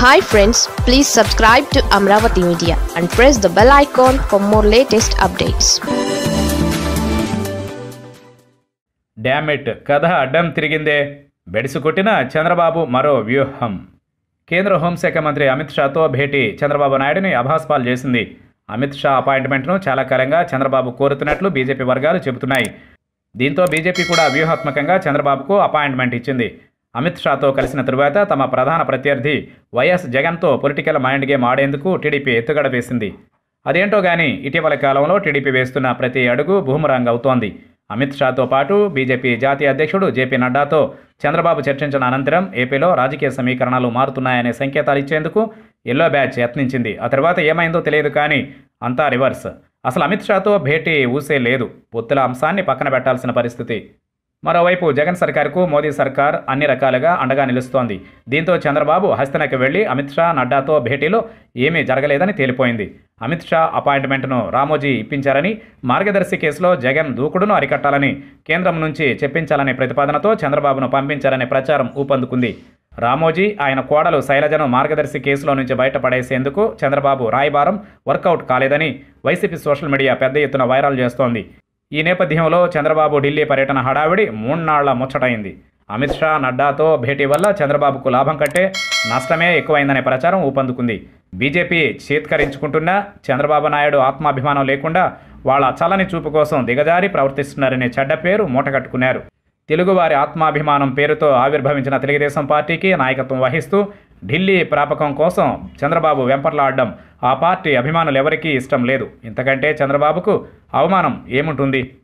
hi friends please subscribe to Amaravati media and press the bell icon for more latest updates damn it కథ అడ్డం తిరిగిందే బెడిసి కొట్టిన చంద్రబాబు మరో వ్యూహం కేంద్ర హోంశాఖ మంత్రి అమిత్ షాతో భేటీ చంద్రబాబు నాయుడిని అభాస్పాలు చేసింది అమిత్ షా అపాయింట్మెంట్ను చాలా కాలంగా చంద్రబాబు కోరుతున్నట్లు బీజేపీ వర్గాలు చెబుతున్నాయి దీంతో బీజేపీ కూడా వ్యూహాత్మకంగా చంద్రబాబుకు అపాయింట్మెంట్ ఇచ్చింది అమిత్ షాతో కలిసిన తరువాత తమ ప్రధాన ప్రత్యర్థి వైఎస్ జగన్తో పొలిటికల్ మైండ్ గేమ్ ఆడేందుకు టీడీపీ ఎత్తుగడ వేసింది అదేంటో గానీ ఇటీవల కాలంలో టీడీపీ వేస్తున్న ప్రతి అడుగు బూమరాంగ్ అవుతోంది అమిత్ షాతో పాటు బీజేపీ జాతీయ అధ్యక్షుడు జేపీ నడ్డాతో చంద్రబాబు చర్చించిన అనంతరం ఏపీలో రాజకీయ సమీకరణాలు మారుతున్నాయనే సంకేతాలు ఇచ్చేందుకు ఎల్లో బ్యాచ్ యత్నించింది ఆ తర్వాత ఏమైందో తెలియదు కానీ అంతా రివర్స్ అసలు అమిత్ షాతో భేటీ ఊసే లేదు పొత్తుల అంశాన్ని పక్కన పెట్టాల్సిన పరిస్థితి మరోవైపు జగన్ సర్కార్కు మోదీ సర్కార్ అన్ని రకాలుగా అండగా నిలుస్తోంది దీంతో చంద్రబాబు హస్తనకి వెళ్లి అమిత్ షా నడ్డాతో భేటీలో ఏమీ జరగలేదని తేలిపోయింది అమిత్ షా అపాయింట్మెంట్ను రామోజీ ఇప్పించారని మార్గదర్శి కేసులో జగన్ దూకుడును అరికట్టాలని కేంద్రం నుంచి చెప్పించాలనే ప్రతిపాదనతో చంద్రబాబును పంపించారనే ప్రచారం ఊపందుకుంది రామోజీ ఆయన కోడలు శైలజను మార్గదర్శి కేసులో నుంచి బయటపడేసేందుకు చంద్రబాబు రాయబారం వర్కౌట్ కాలేదని వైసీపీ సోషల్ మీడియా పెద్ద ఎత్తున వైరల్ చేస్తోంది ఈ నేపథ్యంలో చంద్రబాబు ఢిల్లీ పర్యటన హడావిడి మూన్నాళ్ల ముచ్చటైంది అమిత్ షా నడ్డాతో భేటీ వల్ల చంద్రబాబుకు లాభం కంటే నష్టమే ఎక్కువైందనే ప్రచారం ఊపందుకుంది బీజేపీ చేత్కరించుకుంటున్నా చంద్రబాబు నాయుడు ఆత్మాభిమానం లేకుండా వాళ్ళ చల్లని చూపు కోసం దిగజారి ప్రవర్తిస్తున్నారనే చెడ్డ పేరు మూటగట్టుకున్నారు తెలుగువారి ఆత్మాభిమానం పేరుతో ఆవిర్భవించిన తెలుగుదేశం పార్టీకి నాయకత్వం వహిస్తూ ఢిల్లీ ప్రాపకం కోసం చంద్రబాబు వెంపర్లాడడం ఆ పార్టీ అభిమానులు ఎవరికీ ఇష్టం లేదు ఇంతకంటే చంద్రబాబుకు అవమానం ఏముంటుంది